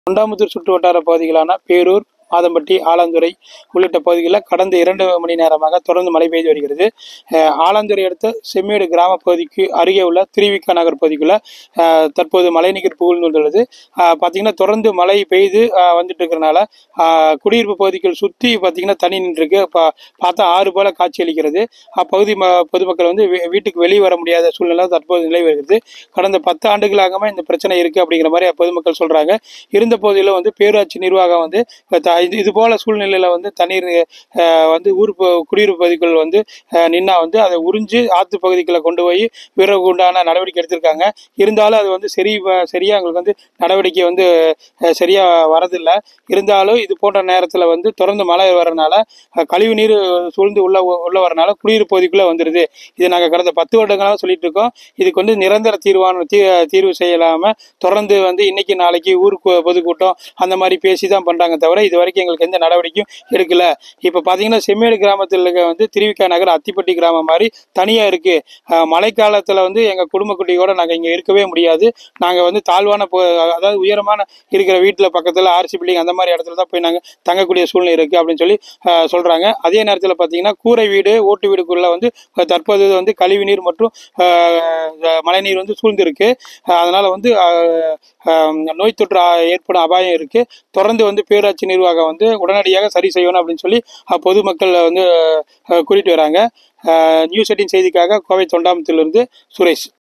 தொண்டாமுத்தூர் சுற்று வட்டார பகுதிகளான பேரூர் மாதம்பட்டி ஆலாந்துறை உள்ளிட்ட பகுதிகளில் கடந்த இரண்டு மணி நேரமாக தொடர்ந்து மழை பெய்து வருகிறது அஹ் ஆலாந்துறை அடுத்த செம்மேடு கிராம பகுதிக்கு அருகே உள்ள திருவிக்கா நகர் பகுதிக்குள்ள அஹ் தற்போது மழைநீர் புகழ்ந்துள்ளது அஹ் பார்த்தீங்கன்னா தொடர்ந்து மழை பெய்து அஹ் வந்துட்டு இருக்கிறனால அஹ் குடியிருப்பு பகுதிகள் சுற்றி பார்த்தீங்கன்னா தண்ணி நின்றுருக்கு பா பார்த்தா ஆறு போல காட்சி அளிக்கிறது அப்பகுதி ம பொதுமக்கள் வந்து வீ- வீட்டுக்கு வெளியே வர முடியாத சூழ்நிலை தற்போது நிலை வருகிறது கடந்த பத்து ஆண்டுகளாகவே இந்த பிரச்சனை இருக்கு அப்படிங்கிற மாதிரி பொதுமக்கள் சொல்றாங்க இருந்த போதிலும் வந்து பேரூராட்சி நிர்வாகம் வந்து த- இது இது போல சூழ்நிலையில வந்து தண்ணீர் அஹ், வந்து ஊர் ப- குடியிருப்பு பகுதிகள் வந்து அஹ், நின்னா வந்து அதை உறிஞ்சு ஆத்து பகுதிகளை கொண்டு போய் விறகு உண்டான நடவடிக்கை எடுத்திருக்காங்க இருந்தாலும் அது வந்து சரி வ- சரியா எங்களுக்கு வந்து நடவடிக்கை வந்து அஹ், சரியா வரதில்லை இருந்தாலும் இது போன்ற நேரத்தில் வந்து தொடர்ந்து மழை வர்றதுனால அஹ், கழிவு நீர் சூழ்ந்து உள்ள உள்ள வரனால குடியிருப்பு பகுதிக்குள்ள வந்துடுது இது நாங்கள் கடந்த பத்து வருடங்களாக சொல்லிட்டு இருக்கோம் இதுக்கு வந்து நிரந்தர தீர்வான தீ தீர்வு செய்யலாம தொடர்ந்து வந்து இன்னைக்கு நாளைக்கு ஊருக்கு பொதுக்கூட்டம் அந்த மாதிரி பேசி தான் பண்றாங்க தவிர இது வரைக்கும் எங்களுக்கு எந்த நடவடிக்கையும் எடுக்கல இப்போ பார்த்தீங்கன்னா செம்மேடு கிராமத்தில் இருக்க வந்து திருவிக்கா நகர் அத்திப்பட்டி கிராமம் மாதிரி தனியாக இருக்கு அஹ் மழைக்காலத்தில் வந்து எங்கள் குடும்ப குட்டியோட நாங்கள் இங்கே இருக்கவே முடியாது நாங்கள் வந்து தாழ்வான போ- அதாவது உயரமான இருக்கிற வீட்டில் பக்கத்தில் ஆர்சி பில்டிங் அந்த மாதிரி இடத்துல தான் போய் நாங்கள் தங்கக்கூடிய சூழ்நிலை இருக்கு அப்படின்னு சொல்லி அஹ், சொல்றாங்க அதே நேரத்தில் பார்த்தீங்கன்னா கூரை வீடு ஓட்டு வீடுக்குள்ள வந்து அஹ், தற்போது வந்து கழிவு நீர் மற்றும் அஹ், மழைநீர் வந்து சூழ்ந்திருக்கு அஹ், அதனால வந்து அஹ், அஹ், நோய் தொற்று அ- ஏற்படும் அபாயம் இருக்கு தொடர்ந்து வந்து பேரூராட்சி நிர்வாகம் வந்து உடனடியாக சரி செய்யணும் அப்படின்னு சொல்லி அஹ், பொதுமக்கள் வந்து அஹ், கூறிட்டு வராங்க அஹ், நியூஸ் எயிட்டின் செய்திக்காக கோவை தொண்டாமுத்திலிருந்து சுரேஷ்